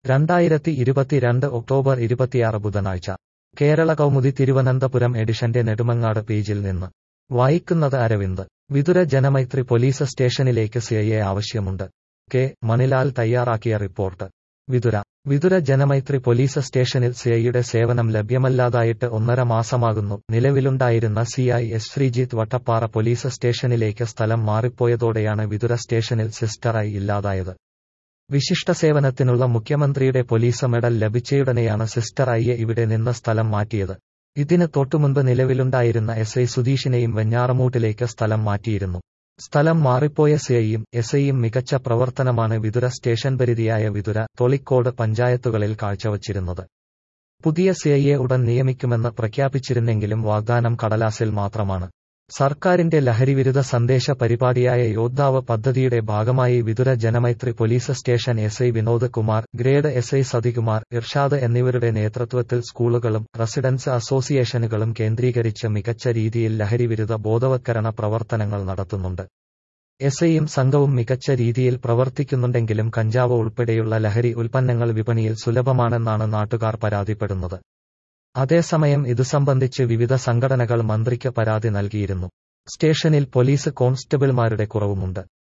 രണ്ടായിരത്തി ഇരുപത്തിരണ്ട് ഒക്ടോബർ ഇരുപത്തിയാറ് ബുധനാഴ്ച കേരള കൗമുദി തിരുവനന്തപുരം എഡിഷന്റെ നെടുമങ്ങാട് പേജിൽ നിന്ന് വായിക്കുന്നത് അരവിന്ദ് വിതുര ജനമൈത്രി പോലീസ് സ്റ്റേഷനിലേക്ക് സിഐയെ ആവശ്യമുണ്ട് കെ മണിലാൽ തയ്യാറാക്കിയ റിപ്പോർട്ട് വിതുര വിതുര ജനമൈത്രി പോലീസ് സ്റ്റേഷനിൽ സിഐയുടെ സേവനം ലഭ്യമല്ലാതായിട്ട് ഒന്നര മാസമാകുന്നു നിലവിലുണ്ടായിരുന്ന CI S Sreejith Vattappara police സ്റ്റേഷനിലേക്ക് സ്ഥലം മാറിപ്പോയതോടെയാണ് വിതുര സ്റ്റേഷനിൽ സിസ്റ്ററായി ഇല്ലാതായത് വിശിഷ്ട സേവനത്തിനുള്ള മുഖ്യമന്ത്രിയുടെ പോലീസ് മെഡൽ ലഭിച്ചയുടനെയാണ് സിസ്റ്റർ ഐയെ ഇവിടെ നിന്ന് സ്ഥലം മാറ്റിയത് ഇതിന് തൊട്ടുമുൻപ് നിലവിലുണ്ടായിരുന്ന എസ് ഐ സുധീഷിനെയും വെഞ്ഞാറമൂട്ടിലേക്ക് സ്ഥലം മാറ്റിയിരുന്നു സ്ഥലം മാറിപ്പോയ സിഐയും എസ് ഐയും മികച്ച പ്രവർത്തനമാണ് വിതുര സ്റ്റേഷൻ പരിധിയായ വിതുര തൊളിക്കോട് പഞ്ചായത്തുകളിൽ കാഴ്ചവച്ചിരുന്നത് പുതിയ സിഐയെ ഉടൻ നിയമിക്കുമെന്ന് പ്രഖ്യാപിച്ചിരുന്നെങ്കിലും വാഗ്ദാനം കടലാസിൽ മാത്രമാണ് സർക്കാരിന്റെ ലഹരിവിരുദ്ധ സന്ദേശ പരിപാടിയായ യോദ്ധാവ് പദ്ധതിയുടെ ഭാഗമായി Vithura Janamaithri police station S I Vinod Kumar grade S I Sathikumar Irshad എന്നിവരുടെ നേതൃത്വത്തിൽ സ്കൂളുകളും റെസിഡൻസ് അസോസിയേഷനുകളും കേന്ദ്രീകരിച്ച് മികച്ച രീതിയിൽ ലഹരിവിരുദ്ധ ബോധവത്കരണ പ്രവർത്തനങ്ങൾ നടത്തുന്നുണ്ട് എസ് ഐയും സംഘവും മികച്ച രീതിയിൽ പ്രവർത്തിക്കുന്നുണ്ടെങ്കിലും കഞ്ചാവ് ഉൾപ്പെടെയുള്ള ലഹരി ഉൽപ്പന്നങ്ങൾ വിപണിയിൽ സുലഭമാണെന്നാണ് നാട്ടുകാർ പരാതിപ്പെടുന്നത് അതേസമയം ഇതു സംബന്ധിച്ച് വിവിധ സംഘടനകൾ മന്ത്രിക്ക് പരാതി നൽകിയിരുന്നു സ്റ്റേഷനിൽ പോലീസ് കോൺസ്റ്റബിൾമാരുടെ കുറവുമുണ്ട്